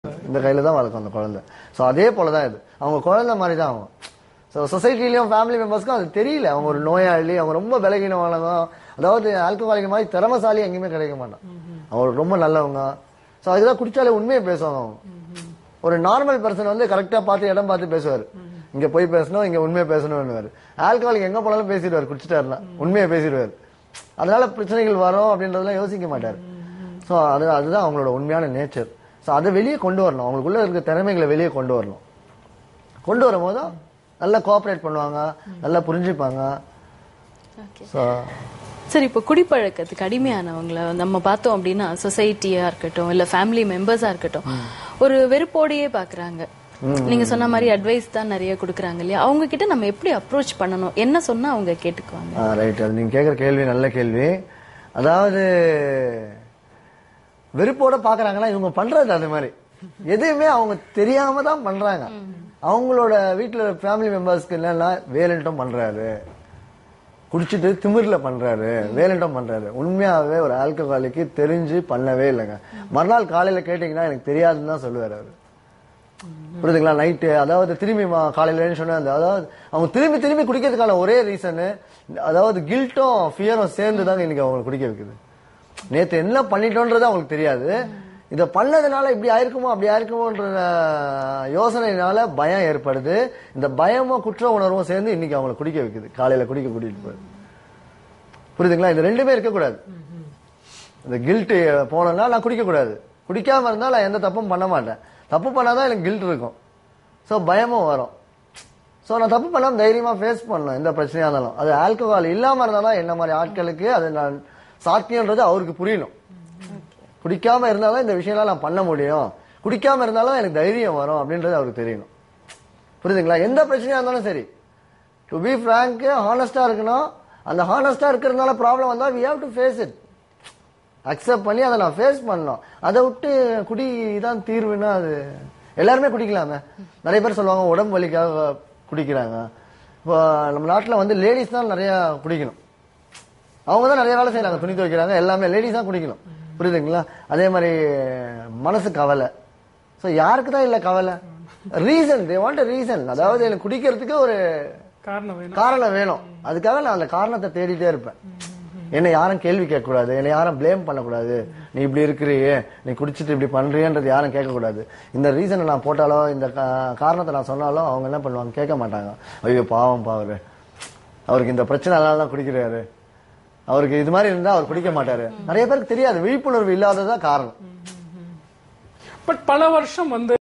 இந்த கையில தான் வளர்க்கும் அந்த குழந்தை ஸோ அதே போல தான் இது அவங்க குழந்தை மாதிரி தான் அவங்க ஸோ சொசைட்டிலையும் ஃபேமிலி மெம்பர்ஸ்க்கும் அது தெரியல அவங்க ஒரு நோயாளி அவங்க ரொம்ப விலகினவங்க அதாவது ஆல்கஹாலிக் மாதிரி திறமசாலி எங்கேயுமே கிடைக்க மாட்டான் அவங்க ரொம்ப நல்லவங்க ஸோ அதுதான் குடிச்சாலே உண்மையை பேசுவாங்க அவங்க ஒரு நார்மல் பர்சன் வந்து கரெக்டா பார்த்து இடம் பார்த்து பேசுவார் இங்க போய் பேசணும் இங்க உண்மையை பேசணும்னு ஆல்கஹாலிக் எங்க போனாலும் பேசிடுவார் குடிச்சிட்டாருன்னா உண்மையை பேசிடுவார் அதனால பிரச்சனைகள் வரும் அப்படின்றதெல்லாம் யோசிக்க மாட்டார் ஸோ அது அதுதான் அவங்களோட உண்மையான நேச்சர் ஸோ அதை வெளியே கொண்டு வரணும் அவங்களுக்குள்ள இருக்க திறமைகளை வெளியே கொண்டு வரணும் கொண்டு வரும்போது நல்லா கோஆப்ரேட் பண்ணுவாங்க நல்லா புரிஞ்சுப்பாங்க ஓகே ஸோ சரி இப்போ குடிப்பழக்கத்துக்கு அடிமையானவங்கள நம்ம பார்த்தோம் அப்படின்னா சொசைட்டியா இருக்கட்டும் இல்ல ஃபேமிலி மெம்பர்ஸா இருக்கட்டும் ஒரு வெறுப்போடையே பாக்குறாங்க நீங்க சொன்ன மாதிரி அட்வைஸ் தான் நிறைய கொடுக்குறாங்க இல்லையா அவங்க கிட்ட நம்ம எப்படி அப்ரோச் பண்ணணும் என்ன சொன்னா அவங்க கேட்டுக்குவாங்க ரைட் அது நீங்க கேட்குற கேள்வி நல்ல கேள்வி அதாவது வெறுப்போட பாக்குறாங்கன்னா இவங்க பண்றது அது மாதிரி எதுவுமே அவங்க தெரியாம தான் பண்றாங்க அவங்களோட வீட்டுல ஃபேமிலி மெம்பர்ஸ்க்கு என்னன்னா வேலண்டம் பண்றாரு குடிச்சிட்டு திமிர்ல பண்றாரு வேலண்டம் பண்றாரு உண்மையாவே ஒரு ஆல்கஹாலிக்கு தெரிஞ்சு பண்ணவே இல்லைங்க மறுநாள் காலையில கேட்டீங்கன்னா எனக்கு தெரியாதுன்னு தான் சொல்லுவாரு அவரு புரியுதுங்களா நைட்டு அதாவது திரும்பி மா- காலையில சொன்ன அந்த அதாவது அவங்க திரும்பி திரும்பி குடிக்கிறதுக்கான ஒரே ரீசனு அதாவது கில்ட்டும் ஃபியரும் சேர்ந்து தாங்க இன்னைக்கு அவங்களுக்கு குடிக்க வைக்குது நேத்து என்ன பண்ணிட்டோன்றது அவங்களுக்கு தெரியாது இத பண்ணதுனால இப்படி ஆயிருக்குமோ அப்படி ஆயிருக்குமோன்ற யோசனையினால பயம் ஏற்படுது இந்த பயமும் குற்ற உணர்வும் சேர்ந்து இன்னைக்கு அவங்களை குடிக்க வைக்குது காலையில குடிக்க கூட்டிட்டு போகுது புரியுதுங்களா இது ரெண்டுமே இருக்கக்கூடாது இந்த கில்ட் போனோம்னா நான் குடிக்க கூடாது குடிக்காம இருந்தா நான் எந்த தப்பும் பண்ண மாட்டேன் தப்பு பண்ணாதான் எனக்கு கில்ட் இருக்கும் ஸோ பயமும் வரும் ஸோ நான் தப்பு பண்ணாம தைரியமா ஃபேஸ் பண்ணணும் எந்த பிரச்சனையா இருந்தாலும் அது ஆல்கஹால் இல்லாம இருந்தாதான் என்ன மாதிரி ஆட்களுக்கு அது நான் சாத்தியன்றது அவருக்கு புரியணும் குடிக்காம இருந்தாலும் இந்த விஷயம்லாம் நான் பண்ண முடியும் குடிக்காம இருந்தாலும் எனக்கு தைரியம் வரும் அப்படின்றது அவருக்கு தெரியணும் புரியுதுங்களா எந்த பிரச்சனையா இருந்தாலும் சரி டு பி ஃப்ராங்க் ஹானஸ்டா இருக்கணும் அந்த ஹானஸ்டா இருக்கிறதுனால ப்ராப்ளம் வந்தா we have to face it accept பண்ணி அதை நான் ஃபேஸ் பண்ணணும் அதை விட்டு குடி தான் தீர்வுன்னா அது எல்லாருமே குடிக்கலாமே நிறைய பேர் சொல்லுவாங்க உடம்பு வலிக்காக குடிக்கிறாங்க இப்போ நம்ம நாட்டில் வந்து லேடிஸ் தான் நிறைய குடிக்கணும் அவங்க தான் நிறைய வேலை செய்யறாங்க துணி துவைக்கிறாங்க எல்லாமே லேடிஸ் தான் குடிக்கணும் புரியுதுங்களா அதே மாதிரி மனசு கவலை ஸோ யாருக்கு தான் இல்லை கவலை ரீசன் தே வாண்ட் ரீசன் அதாவது எனக்கு குடிக்கிறதுக்கு ஒரு காரணம் வேணும் காரணம் வேணும் அதுக்காக நான் அந்த காரணத்தை தேடிட்டே இருப்பேன் என்னை யாரும் கேள்வி கேட்கக்கூடாது என்னை யாரும் ப்ளேம் பண்ணக்கூடாது நீ இப்படி இருக்கிறியே நீ குடிச்சிட்டு இப்படி பண்றியன்றது யாரும் கேட்கக்கூடாது இந்த ரீசனை நான் போட்டாலோ இந்த கா- காரணத்தை நான் சொன்னாலும் அவங்க என்ன பண்ணுவாங்க கேட்க மாட்டாங்க ஐயோ பாவம் பாவரு அவருக்கு இந்த பிரச்சனை அதனால தான் குடிக்கிறாரு அவருக்கு இது மாதிரி இருந்தா அவர் குடிக்க மாட்டாரு நிறைய பேருக்கு தெரியாது விழிப்புணர்வு இல்லாததான் காரணம் பட் பல வருஷம் வந்து